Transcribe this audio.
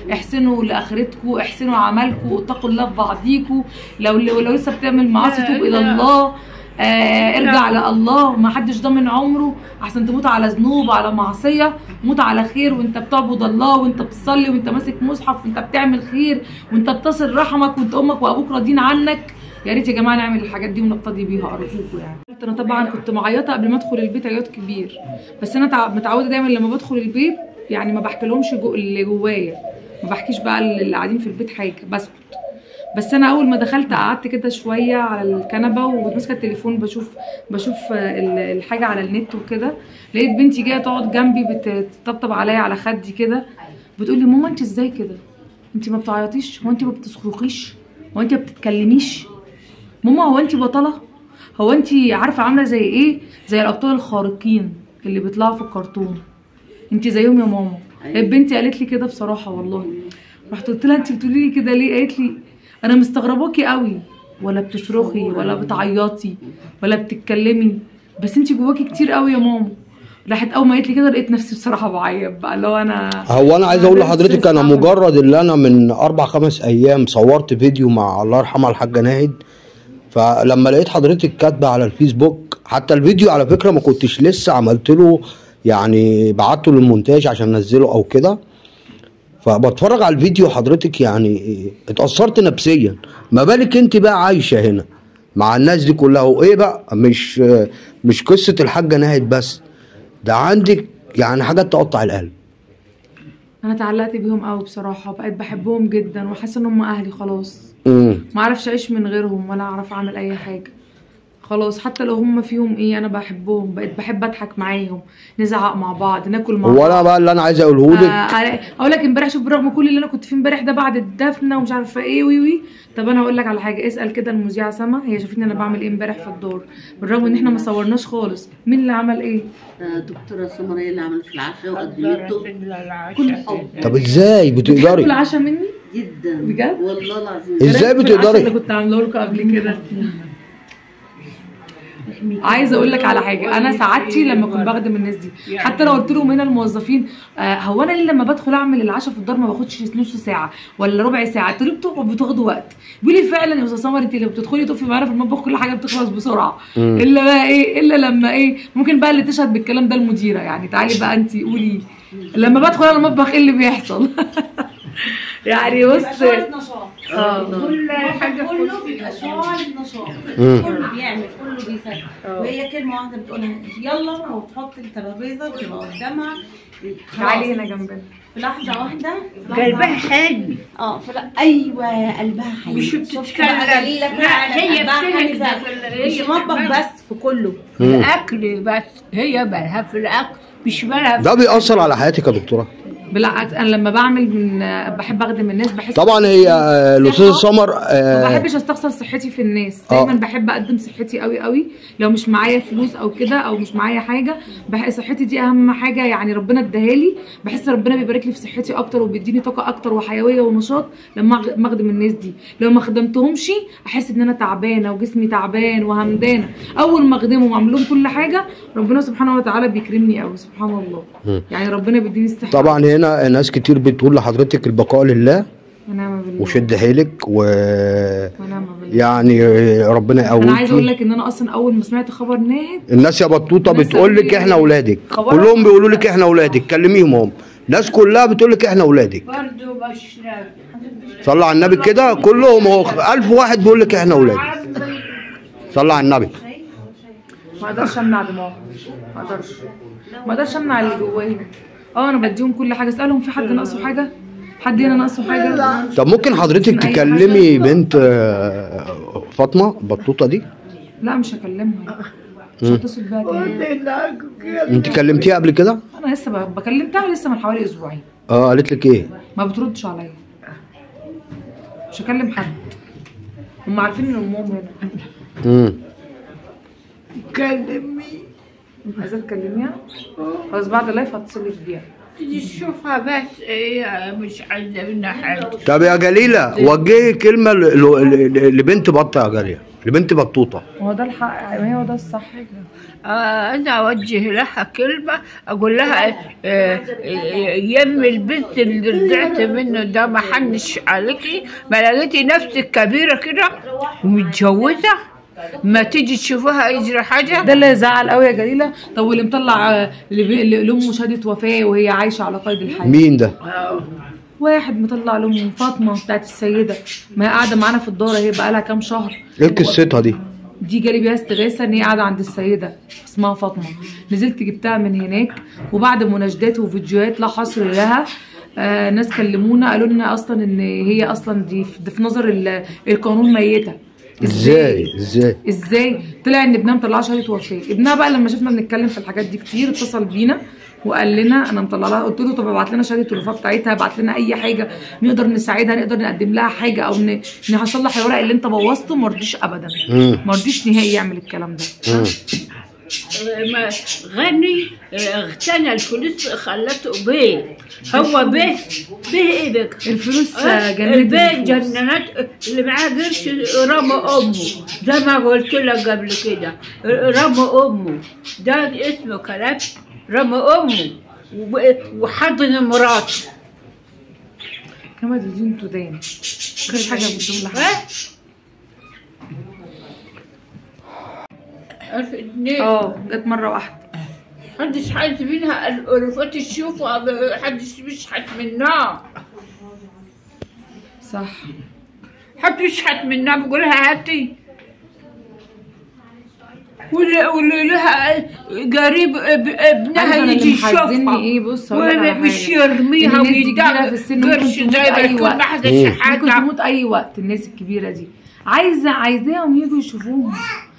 احسنوا لاخرتكم احسنوا عملكم اتقوا الله في بعضيكم لو لو لسه بتعمل معاصي لا، توب الى لا. الله آه ارجع لله ما حدش ضامن عمره احسن تموت على ذنوب على معصيه موت على خير وانت بتعبد الله وانت بتصلي وانت ماسك مصحف وانت بتعمل خير وانت بتصل رحمك وانت امك وابوك راضيين عنك يا ريت يا جماعه نعمل الحاجات دي ونقتدي بيها ارجوكم يعني انا طبعا كنت معيطه قبل ما ادخل البيت عياط كبير بس انا تع- متعوده دايما لما بدخل البيت يعني ما بحكيلهمش جو اللي جوايا ما بحكيش بقى اللي قاعدين في البيت حاجه بسكت بس انا اول ما دخلت قعدت كده شويه على الكنبه وماسكه التليفون بشوف بشوف ال- الحاجه على النت وكده لقيت بنتي جايه تقعد جنبي بتطبطب عليا على خدي كده بتقول لي ماما انت ازاي كده انت ما بتعيطيش هو انت ما بتصرخيش هو انت ما بتتكلميش ماما هو انت بطله هو انت عارفه عامله زي ايه زي الابطال الخارقين اللي بيطلعوا في الكرتون انت زيهم يا ماما أيوة. بنتي قالت لي كده بصراحه والله رحت قلت لها انت بتقولي لي كده ليه قالت لي انا مستغرباكي قوي ولا بتصرخي ولا بتعيطي ولا بتتكلمي بس انت جواكي كتير قوي يا ماما راحت اول ما قالت لي كده لقيت نفسي بصراحه بعيط بقى اللي هو انا هو انا عايز اقول أنا لحضرتك انا لسه مجرد اللي انا من اربع خمس ايام صورت فيديو مع الله يرحمها الحاجه ناهد فلما لقيت حضرتك كاتبه على الفيسبوك حتى الفيديو على فكره ما كنتش لسه عملت له يعني بعته للمونتاج عشان انزله او كده فبتفرج على الفيديو حضرتك يعني اتأثرت نفسيا ما بالك انت بقى عايشه هنا مع الناس دي كلها وايه بقى مش مش قصه الحاجه ناهد بس ده عندك يعني حاجات تقطع القلب انا اتعلقت بيهم قوي بصراحه بقيت بحبهم جدا وحاسه ان هم اهلي خلاص امم ما اعرفش اعيش من غيرهم ولا اعرف اعمل اي حاجه خلاص حتى لو هم فيهم ايه انا بحبهم بقيت بحب اضحك معاهم نزعق مع بعض ناكل مع هو بعض انا بقى اللي انا عايز اقوله لك آه، اقول لك امبارح شوف برغم كل اللي انا كنت فيه امبارح ده بعد الدفنه ومش عارفه ايه وي وي طب انا هقول لك على حاجه اسال كده المذيعه سما هي شافتني انا بعمل ايه امبارح في الدور بالرغم ان احنا ما صورناش خالص مين اللي عمل ايه آه، دكتورة سمر هي اللي عملت العشاء وقدمته العشاء كل حب طب ازاي بتحبوا بتقدري العشاء مني جدا بجد؟ والله العظيم ازاي إيه رأيك في العشاء بتقدري؟ اللي كنت عامله لكم قبل كده عايزه اقول لك على حاجه انا سعادتي لما كنت بخدم الناس دي حتى لو قلت لهم هنا الموظفين آه هو انا ليه لما بدخل اعمل العشاء في الدار ما باخدش نص ساعه ولا ربع ساعه قلت لهم بتوع- بتاخدوا وقت بيقول لي فعلا يا استاذ سمر انت لما بتدخلي تقفي معانا في المطبخ كل حاجه بتخلص بسرعه مم. الا بقى ايه الا لما ايه ممكن بقى اللي تشهد بالكلام ده المديره يعني تعالي بقى انت قولي لما بدخل انا المطبخ ايه اللي بيحصل يعني بص اه كل حاجه كله بيبقى شعار نشاط مم. كله بيعمل كله بيساعد وهي كلمه واحده بتقولها يلا وتحط الترابيزه وتبقى قدامها تعالي خلاص. هنا جنبنا في لحظه واحده في لحظة قلبها واحدة. حلو اه في ل- ايوه قلبها حلو مش شفت بتتكلم بقى دليلك لا فعلا هي قلبها حلو بتهدى فعلا. في ال- مش هي مطبخ بتهدى. بس في كله في الاكل بس هي بالها في الاكل مش بالها في ده بيأثر على حياتك يا دكتوره بالعكس انا لما بعمل من بحب اخدم الناس بحس طبعا هي آه، الاستاذه سمر ما آه، بحبش استخسر صحتي في الناس آه. دايما بحب اقدم صحتي قوي قوي لو مش معايا فلوس او كده او مش معايا حاجه بح... صحتي دي اهم حاجه يعني ربنا اداها لي بحس ربنا بيبارك لي في صحتي اكتر وبيديني طاقه اكتر وحيويه ونشاط لما أغ- ما اخدم الناس دي لو ما خدمتهمش احس ان انا تعبانه وجسمي تعبان وهمدانه اول ما اخدمهم واعمل لهم كل حاجه ربنا سبحانه وتعالى بيكرمني قوي سبحان الله مم. يعني ربنا بيديني الصحه طبعا هنا ناس كتير بتقول لحضرتك البقاء لله ونعم بالله وشد حيلك و ونعم بالله يعني ربنا انا عايزه اقول يقويكي لك ان انا اصلا اول ما سمعت خبر ناهد الناس يا بطوطه الناس بتقول لك قالوا لي احنا اولادك خبر- كلهم بيقولوا لك احنا اولادك كلميهم هم الناس كلها بتقول لك احنا اولادك برضه بشرب صلى على النبي كده كلهم هو ألف واحد بيقول لك احنا اولادك صلى على النبي ما اقدرش امنع دماغهم ما اقدرش ما اقدرش امنع اللي جواهم اه انا بديهم كل حاجه اسالهم في حد ناقصه حاجه حد هنا ناقصه حاجه طب ممكن حضرتك من أي تكلمي بنت آه، فاطمه البطوطه دي لا مش هكلمها مش هتصل بيها تاني انت كلمتيها قبل كده انا لسه ب- بكلمتها لسه من حوالي اسبوعين اه قالت لك ايه ما بتردش عليا مش هكلم حد هم عارفين ان امهم هنا امم كلمي عايزه تكلميها خلاص بعد اللايف هتصل لك بيها تشوفها بس هي مش عايزه منها حاجه طب يا جليله وجهي كلمه ل- ل- ل- لبنت بطه يا جليله لبنت بطوطه هو ده الحق ما هو ده الصح آه انا اوجه لها كلمه اقول لها آه، آه، يم البنت اللي رجعت منه ده ما حنش عليكي ما لقيتي نفسك كبيره كده ومتجوزه ما تيجي تشوفوها يجري حاجه ده اللي زعل قوي يا جليله طب واللي مطلع آه، اللي بي- اللي لامه شهاده وفاه وهي عايشه على قيد الحياه مين ده آه. واحد مطلع لامه فاطمه بتاعت السيده ما هي قاعده معانا في الدار اهي بقى لها كام شهر ايه قصتها دي دي جالي بيها استغاثه ان هي قاعده عند السيده اسمها فاطمه نزلت جبتها من هناك وبعد مناشدات وفيديوهات لا حصر لها آه ناس كلمونا قالوا لنا اصلا ان هي اصلا دي في, دي في نظر ال- القانون ميته ازاي ازاي ازاي طلع ان ابنها مطلعه شهاده وفاه ابنها بقى لما شفنا بنتكلم في الحاجات دي كتير اتصل بينا وقال لنا انا مطلع لها قلت له طب ابعت لنا شهاده الوفاه بتاعتها ابعت لنا اي حاجه نقدر نساعدها نقدر نقدم لها حاجه او ن- نصلح الورق اللي انت بوظته ما رضيش ابدا مم. ما رضيش نهائي يعمل الكلام ده مم. ما غني آه، اغتنى الفلوس خلته بيه هو بيه بيه ايه بك الفلوس آه، آه، جننت البيه النفوس. جننت اللي معاه قرش رمى امه زي ما قلت لك قبل كده رمى امه ده اسمه كلام رمى امه وب- وحضن مراته كما تدين تدان مفيش حاجه بتدوم لحد ها؟ عارف اتنين اه جت مره واحده محدش حاسس منها الألوفات تشوفوا محدش بيشحت منها صح حد يشحت منها بقولها هاتي واللي واللي لها قريب اب- ابنها عارفة أنا يجي اللي محزنني يشوفها ايه بص هقول لك على مش حاجة. يرميها الناس دي كبيرة ويدق في السن ممكن قرش تموت زي ما أي تكون وقت. ما حدش مم. ممكن حاجة تموت اي وقت الناس الكبيره دي عايزه عايزاهم يجوا يشوفوهم